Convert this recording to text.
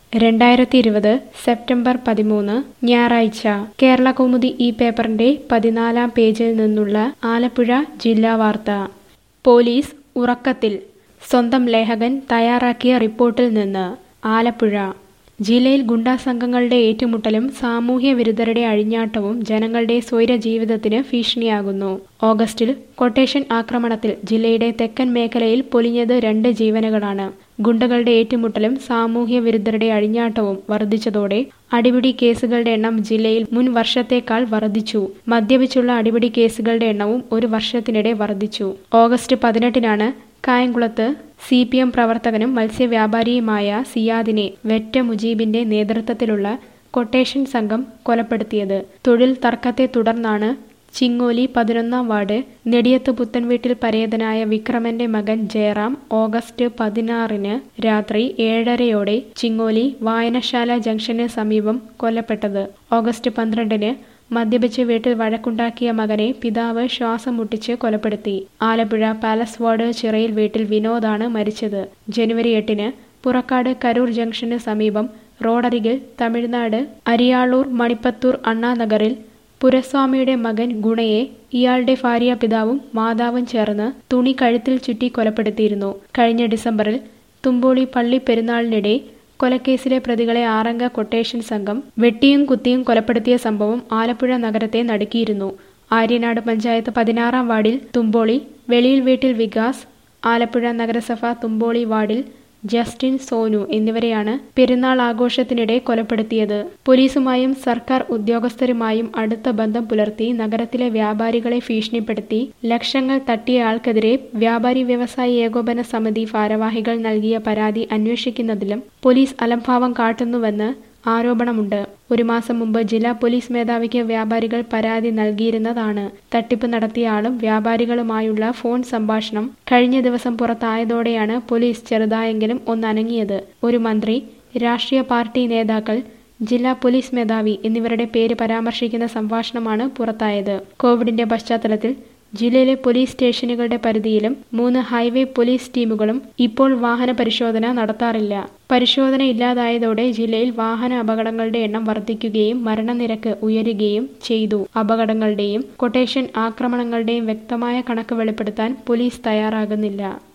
രണ്ടായിരത്തി ഇരുപത് സെപ്റ്റംബർ പതിമൂന്ന് ഞായറാഴ്ച കേരള കൗമുദി ഈ പേപ്പറിന്റെ പതിനാലാം പേജിൽ നിന്നുള്ള ആലപ്പുഴ ജില്ലാ വാർത്ത പോലീസ് ഉറക്കത്തിൽ സ്വന്തം ലേഖകൻ തയ്യാറാക്കിയ റിപ്പോർട്ടിൽ നിന്ന് ആലപ്പുഴ ജില്ലയിൽ ഗുണ്ടാസംഘങ്ങളുടെ ഏറ്റുമുട്ടലും സാമൂഹ്യ വിരുദ്ധരുടെ അഴിഞ്ഞാട്ടവും ജനങ്ങളുടെ സ്വൈര ജീവിതത്തിന് ഭീഷണിയാകുന്നു ഓഗസ്റ്റിൽ കൊട്ടേഷൻ ആക്രമണത്തിൽ ജില്ലയുടെ തെക്കൻ മേഖലയിൽ പൊലിഞ്ഞത് രണ്ട് ജീവനുകളാണ് ഗുണ്ടകളുടെ ഏറ്റുമുട്ടലും സാമൂഹ്യ വിരുദ്ധരുടെ അഴിഞ്ഞാട്ടവും വർദ്ധിച്ചതോടെ അടിപിടി കേസുകളുടെ എണ്ണം ജില്ലയിൽ മുൻ വർഷത്തേക്കാൾ വർദ്ധിച്ചു മദ്യപിച്ചുള്ള അടിപിടി കേസുകളുടെ എണ്ണവും ഒരു വർഷത്തിനിടെ വർദ്ധിച്ചു ഓഗസ്റ്റ് പതിനെട്ടിനാണ് കായംകുളത്ത് സി പി എം പ്രവർത്തകനും മത്സ്യവ്യാപാരിയുമായ സിയാദിനെ വെറ്റ മുജീബിന്റെ നേതൃത്വത്തിലുള്ള കൊട്ടേഷൻ സംഘം കൊലപ്പെടുത്തിയത് തൊഴിൽ തർക്കത്തെ തുടർന്നാണ് ചിങ്ങോലി പതിനൊന്നാം വാർഡ് നെടിയത്ത് പുത്തൻവീട്ടിൽ പരേതനായ വിക്രമന്റെ മകൻ ജയറാം ഓഗസ്റ്റ് പതിനാറിന് രാത്രി ഏഴരയോടെ ചിങ്ങോലി വായനശാല ജംഗ്ഷന് സമീപം കൊല്ലപ്പെട്ടത് ഓഗസ്റ്റ് പന്ത്രണ്ടിന് മദ്യപിച്ച് വീട്ടിൽ വഴക്കുണ്ടാക്കിയ മകനെ പിതാവ് ശ്വാസം മുട്ടിച്ച് കൊലപ്പെടുത്തി ആലപ്പുഴ പാലസ് വാർഡ് ചിറയിൽ വീട്ടിൽ വിനോദാണ് മരിച്ചത് ജനുവരി എട്ടിന് പുറക്കാട് കരൂർ ജംഗ്ഷന് സമീപം റോഡരികിൽ തമിഴ്നാട് അരിയാളൂർ മണിപ്പത്തൂർ അണ്ണാനഗറിൽ പുരസ്വാമിയുടെ മകൻ ഗുണയെ ഇയാളുടെ ഭാര്യ പിതാവും മാതാവും ചേർന്ന് തുണി കഴുത്തിൽ ചുറ്റി കൊലപ്പെടുത്തിയിരുന്നു കഴിഞ്ഞ ഡിസംബറിൽ തുമ്പോളി പള്ളി പെരുന്നാളിനിടെ കൊലക്കേസിലെ പ്രതികളെ ആറംഗ കൊട്ടേഷൻ സംഘം വെട്ടിയും കുത്തിയും കൊലപ്പെടുത്തിയ സംഭവം ആലപ്പുഴ നഗരത്തെ നടുക്കിയിരുന്നു ആര്യനാട് പഞ്ചായത്ത് പതിനാറാം വാർഡിൽ തുമ്പോളി വെളിയിൽ വീട്ടിൽ വികാസ് ആലപ്പുഴ നഗരസഭ തുമ്പോളി വാർഡിൽ ജസ്റ്റിൻ സോനു എന്നിവരെയാണ് പെരുന്നാൾ ആഘോഷത്തിനിടെ കൊലപ്പെടുത്തിയത് പോലീസുമായും സർക്കാർ ഉദ്യോഗസ്ഥരുമായും അടുത്ത ബന്ധം പുലർത്തി നഗരത്തിലെ വ്യാപാരികളെ ഭീഷണിപ്പെടുത്തി ലക്ഷങ്ങൾ തട്ടിയ ആൾക്കെതിരെ വ്യാപാരി വ്യവസായി ഏകോപന സമിതി ഭാരവാഹികൾ നൽകിയ പരാതി അന്വേഷിക്കുന്നതിലും പോലീസ് അലംഭാവം കാട്ടുന്നുവെന്ന് ആരോപണമുണ്ട് ഒരു മാസം മുമ്പ് ജില്ലാ പോലീസ് മേധാവിക്ക് വ്യാപാരികൾ പരാതി നൽകിയിരുന്നതാണ് തട്ടിപ്പ് നടത്തിയ ആളും വ്യാപാരികളുമായുള്ള ഫോൺ സംഭാഷണം കഴിഞ്ഞ ദിവസം പുറത്തായതോടെയാണ് പോലീസ് ചെറുതായെങ്കിലും ഒന്നനങ്ങിയത് ഒരു മന്ത്രി രാഷ്ട്രീയ പാർട്ടി നേതാക്കൾ ജില്ലാ പോലീസ് മേധാവി എന്നിവരുടെ പേര് പരാമർശിക്കുന്ന സംഭാഷണമാണ് പുറത്തായത് കോവിഡിന്റെ പശ്ചാത്തലത്തിൽ ജില്ലയിലെ പോലീസ് സ്റ്റേഷനുകളുടെ പരിധിയിലും മൂന്ന് ഹൈവേ പോലീസ് ടീമുകളും ഇപ്പോൾ വാഹന പരിശോധന നടത്താറില്ല പരിശോധന ഇല്ലാതായതോടെ ജില്ലയിൽ വാഹന അപകടങ്ങളുടെ എണ്ണം വർദ്ധിക്കുകയും മരണനിരക്ക് ഉയരുകയും ചെയ്തു അപകടങ്ങളുടെയും കൊട്ടേഷൻ ആക്രമണങ്ങളുടെയും വ്യക്തമായ കണക്ക് വെളിപ്പെടുത്താൻ പോലീസ് തയ്യാറാകുന്നില്ല